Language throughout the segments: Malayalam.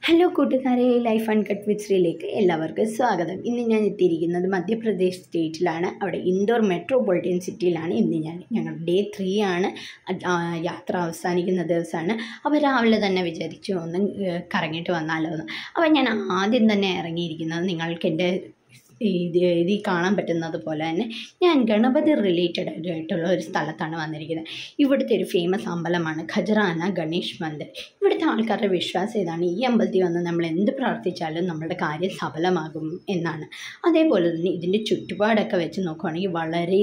ഹലോ കൂട്ടുകാരെ ലൈഫ് ആൻഡ് കട്ട് വിത്ത് ശ്രീയിലേക്ക് എല്ലാവർക്കും സ്വാഗതം ഇന്ന് ഞാൻ എത്തിയിരിക്കുന്നത് മധ്യപ്രദേശ് സ്റ്റേറ്റിലാണ് അവിടെ ഇൻഡോർ മെട്രോപൊളിറ്റൻ സിറ്റിയിലാണ് ഇന്ന് ഞാൻ ഞങ്ങൾ ഡേ ത്രീ ആണ് അത് ആ, യാത്ര അവസാനിക്കുന്ന ദിവസമാണ് അപ്പോൾ രാവിലെ തന്നെ വിചാരിച്ചു ഒന്ന് ഏഹ്, കറങ്ങിയിട്ട് വന്നാലോ എന്ന് അപ്പോൾ ഞാൻ ആദ്യം തന്നെ ഇറങ്ങിയിരിക്കുന്നത് നിങ്ങൾക്ക് എൻ്റെ ഇത് ഇതിൽ കാണാൻ പറ്റുന്നത് പോലെ തന്നെ ഞാൻ ഗണപതി റിലേറ്റഡ് ആയിട്ടുള്ള ഒരു സ്ഥലത്താണ് വന്നിരിക്കുന്നത് ഇവിടുത്തെ ഒരു ഫേമസ് അമ്പലമാണ് ഖജറാന ഗണേഷ് മന്ദിർ ഇവിടുത്തെ ആൾക്കാരുടെ വിശ്വാസം ഇതാണ് ഈ അമ്പലത്തിൽ വന്ന് നമ്മൾ എന്ത് പ്രാർത്ഥിച്ചാലും നമ്മുടെ കാര്യം സഫലമാകും എന്നാണ് അതേപോലെ തന്നെ ഇതിൻ്റെ ചുറ്റുപാടൊക്കെ വെച്ച് നോക്കുകയാണെങ്കിൽ വളരെ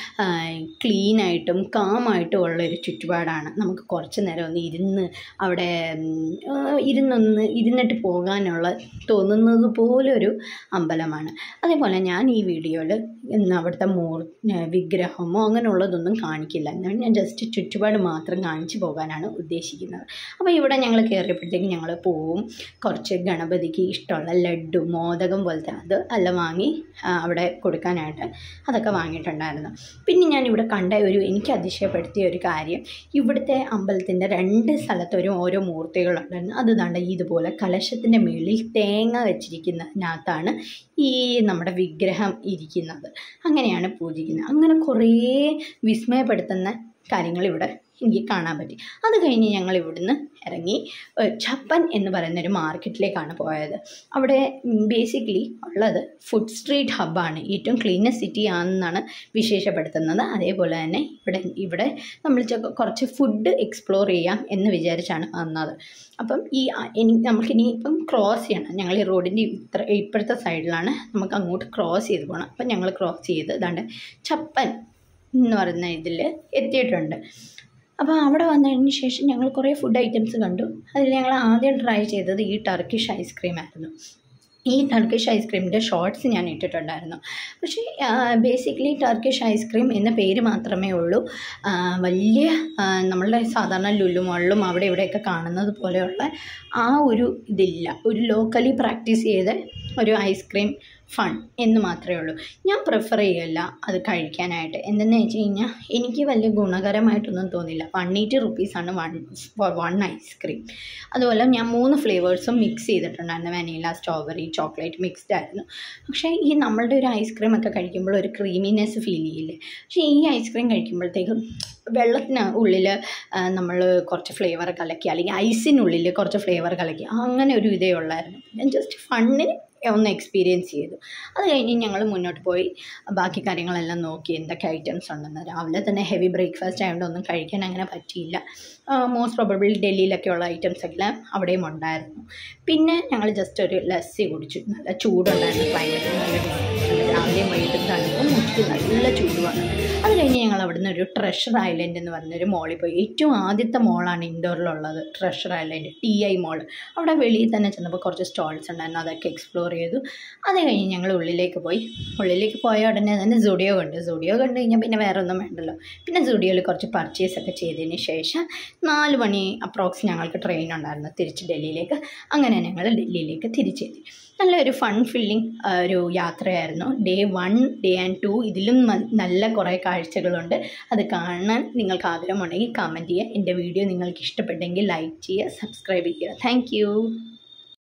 ക്ലീനായിട്ടും കാമായിട്ടും ഉള്ള ഒരു ചുറ്റുപാടാണ് നമുക്ക് കുറച്ച് നേരം ഒന്ന് ഇരുന്ന് അവിടെ ഉം, ആ, ഇരുന്നൊന്ന് ഇരുന്നിട്ട് പോകാനുള്ള തോന്നുന്നത് പോലൊരു അമ്പലമാണ് അതേപോലെ ഞാൻ ഈ വീഡിയോയിൽ ഇന്ന് അവിടുത്തെ മൂർ വിഗ്രഹമോ അങ്ങനെയുള്ളതൊന്നും കാണിക്കില്ല എന്നാൽ ഞാൻ ജസ്റ്റ് ചുറ്റുപാട് മാത്രം കാണിച്ചു പോകാനാണ് ഉദ്ദേശിക്കുന്നത് അപ്പോൾ ഇവിടെ ഞങ്ങൾ കയറിയപ്പോഴത്തേക്ക് ഞങ്ങൾ പോവും കുറച്ച് ഗണപതിക്ക് ഇഷ്ടമുള്ള ലഡ്ഡു മോദകം പോലത്തെ അത് എല്ലാം വാങ്ങി ആ, അവിടെ കൊടുക്കാനായിട്ട് അതൊക്കെ വാങ്ങിയിട്ടുണ്ടായിരുന്നു പിന്നെ ഞാൻ ഇവിടെ കണ്ട ഒരു എനിക്ക് അതിശയപ്പെടുത്തിയ ഒരു കാര്യം ഇവിടുത്തെ അമ്പലത്തിൻ്റെ രണ്ട് സ്ഥലത്തൊരു ഓരോ മൂർത്തികളുണ്ടായിരുന്നു അത് ദാണ്ട ഇതുപോലെ കലശത്തിൻ്റെ മുകളിൽ തേങ്ങ വെച്ചിരിക്കുന്നതിനകത്താണ് ഈ നമ്മുടെ വിഗ്രഹം ഇരിക്കുന്നത് അങ്ങനെയാണ് പൂജിക്കുന്നത് അങ്ങനെ കുറേ വിസ്മയപ്പെടുത്തുന്ന കാര്യങ്ങൾ ഇവിടെ എനിക്ക് കാണാൻ പറ്റി അത് കഴിഞ്ഞ് ഞങ്ങൾ ഇവിടുന്ന് ഇറങ്ങി ഏഹ്, ഛപ്പൻ എന്ന് പറയുന്ന ഒരു മാർക്കറ്റിലേക്കാണ് പോയത് അവിടെ ബേസിക്കലി ഉള്ളത് ഫുഡ് സ്ട്രീറ്റ് ഹബ്ബാണ് ഏറ്റവും ക്ലീനസ്റ്റ് സിറ്റി ആണെന്നാണ് വിശേഷപ്പെടുത്തുന്നത് അതേപോലെ തന്നെ ഇവിടെ ഇവിടെ നമ്മൾ ചെ- കുറച്ച് ഫുഡ് എക്സ്പ്ലോർ ചെയ്യാം എന്ന് വിചാരിച്ചാണ് വന്നത് അപ്പം ഈ അ- ഇനി നമുക്കിനി ഇപ്പം ക്രോസ് ചെയ്യണം ഞങ്ങൾ ഈ റോഡിൻ്റെ ഇത്ര ഇപ്പോഴത്തെ സൈഡിലാണ് നമുക്ക് അങ്ങോട്ട് ക്രോസ് ചെയ്ത് പോകണം അപ്പം ഞങ്ങൾ ക്രോസ് ചെയ്ത് ഇതാണ്ട് ഛപ്പൻ എന്ന് പറയുന്ന ഇതിൽ എത്തിയിട്ടുണ്ട് അപ്പോൾ അവിടെ വന്നതിന് ശേഷം ഞങ്ങൾ കുറേ ഫുഡ് ഐറ്റംസ് കണ്ടു അതിൽ ഞങ്ങൾ ആദ്യം ട്രൈ ചെയ്തത് ഈ ടർക്കിഷ് ഐസ്ക്രീം ആയിരുന്നു ഈ ടർക്കിഷ് ഐസ്ക്രീമിൻ്റെ ഷോർട്സ് ഞാൻ ഇട്ടിട്ടുണ്ടായിരുന്നു പക്ഷേ ബേസിക്കലി ടർക്കിഷ് ഐസ്ക്രീം എന്ന പേര് മാത്രമേ ഉള്ളൂ ആ, വലിയ ആ, നമ്മളുടെ സാധാരണ ലുലു മോളിലും അവിടെ ഇവിടെയൊക്കെ കാണുന്നത് പോലെയുള്ള ആ ഒരു ഇതില്ല ഒരു ലോക്കലി പ്രാക്ടീസ് ചെയ്ത ഒരു ഐസ്ക്രീം ഫൺ എന്ന് മാത്രമേ ഉള്ളൂ ഞാൻ പ്രിഫർ ചെയ്യല്ല അത് കഴിക്കാനായിട്ട് എന്തെന്ന് വെച്ച് കഴിഞ്ഞാൽ എനിക്ക് വലിയ ഗുണകരമായിട്ടൊന്നും തോന്നില്ല വൺ എയ്റ്റി റുപ്പീസാണ് വൺ ഫോർ വൺ ഐസ്ക്രീം അതുപോലെ ഞാൻ മൂന്ന് ഫ്ലേവേഴ്സും മിക്സ് ചെയ്തിട്ടുണ്ടായിരുന്നു വാനില സ്ട്രോബെറി ചോക്ലേറ്റ് മിക്സ്ഡ് ആയിരുന്നു പക്ഷേ ഈ നമ്മളുടെ ഒരു ഐസ്ക്രീം ഒക്കെ കഴിക്കുമ്പോൾ ഒരു ക്രീമിനെസ് ഫീൽ ചെയ്യില്ലേ പക്ഷേ ഈ ഐസ്ക്രീം കഴിക്കുമ്പോഴത്തേക്കും വെള്ളത്തിന് ഉള്ളിൽ നമ്മൾ കുറച്ച് ഫ്ലേവർ കലക്കി അല്ലെങ്കിൽ ഐസിനുള്ളിൽ കുറച്ച് ഫ്ലേവർ കലക്കി അങ്ങനെ ഒരു ഇതേ ഉള്ളായിരുന്നു ഞാൻ ജസ്റ്റ് ഫണ്ണിന് ഒന്ന് എക്സ്പീരിയൻസ് ചെയ്തു അത് കഴിഞ്ഞ് ഞങ്ങൾ മുന്നോട്ട് പോയി ബാക്കി കാര്യങ്ങളെല്ലാം നോക്കി എന്തൊക്കെ ഐറ്റംസ് ഉണ്ടെന്ന് രാവിലെ തന്നെ ഹെവി ബ്രേക്ക്ഫാസ്റ്റ് ആയതുകൊണ്ട് ഒന്നും കഴിക്കാൻ അങ്ങനെ പറ്റിയില്ല മോസ്റ്റ് പ്രോബബിൾ ഡൽഹിയിലൊക്കെയുള്ള ഐറ്റംസ് എല്ലാം അവിടെയും ഉണ്ടായിരുന്നു പിന്നെ ഞങ്ങൾ ജസ്റ്റ് ഒരു ലസ്സി കുടിച്ചു നല്ല ചൂടുണ്ടായിരുന്നു ക്ലൈമറ്റ് നല്ല രാവിലെയും വൈകിട്ടും തണുപ്പും ഉച്ചയ്ക്ക് നല്ല ചൂടുമാണ് അത് കഴിഞ്ഞ് ഞങ്ങൾ അവിടുന്ന് ഒരു ട്രഷർ ഐലൻഡ് എന്ന് പറഞ്ഞൊരു മോളിൽ പോയി ഏറ്റവും ആദ്യത്തെ മോളാണ് ഇൻഡോറിലുള്ളത് treasure island T I mall അവിടെ വെളിയിൽ തന്നെ ചെന്നപ്പോൾ കുറച്ച് സ്റ്റോൾസ് ഉണ്ടായിരുന്നു അതൊക്കെ എക്സ്പ്ലോർ ചെയ്തു അത് കഴിഞ്ഞ് ഞങ്ങൾ ഉള്ളിലേക്ക് പോയി ഉള്ളിലേക്ക് പോയ ഉടനെ തന്നെ സുഡിയോ കണ്ടു സുഡിയോ കണ്ടു കഴിഞ്ഞാൽ പിന്നെ വേറെ ഒന്നും വേണ്ടല്ലോ പിന്നെ സുഡിയോയിൽ കുറച്ച് പർച്ചേസ് ഒക്കെ ചെയ്തതിന് ശേഷം നാല് മണി അപ്രോക്സ് ഞങ്ങൾക്ക് ട്രെയിൻ ഉണ്ടായിരുന്നു തിരിച്ച് ഡൽഹിയിലേക്ക് അങ്ങനെ ഞങ്ങൾ ഡൽഹിയിലേക്ക് തിരിച്ചെത്തി നല്ലൊരു ഫൺ ഫില്ലിംഗ് ഒരു യാത്രയായിരുന്നു day one day and two ഇതിലും ന- നല്ല കുറേ കാഴ്ചകളുണ്ട് അത് കാണാൻ നിങ്ങൾക്ക് ആഗ്രഹമുണ്ടെങ്കിൽ കമൻറ്റ് ചെയ്യുക എൻ്റെ വീഡിയോ നിങ്ങൾക്ക് ഇഷ്ടപ്പെട്ടെങ്കിൽ ലൈക്ക് ചെയ്യുക സബ്സ്ക്രൈബ് ചെയ്യുക താങ്ക്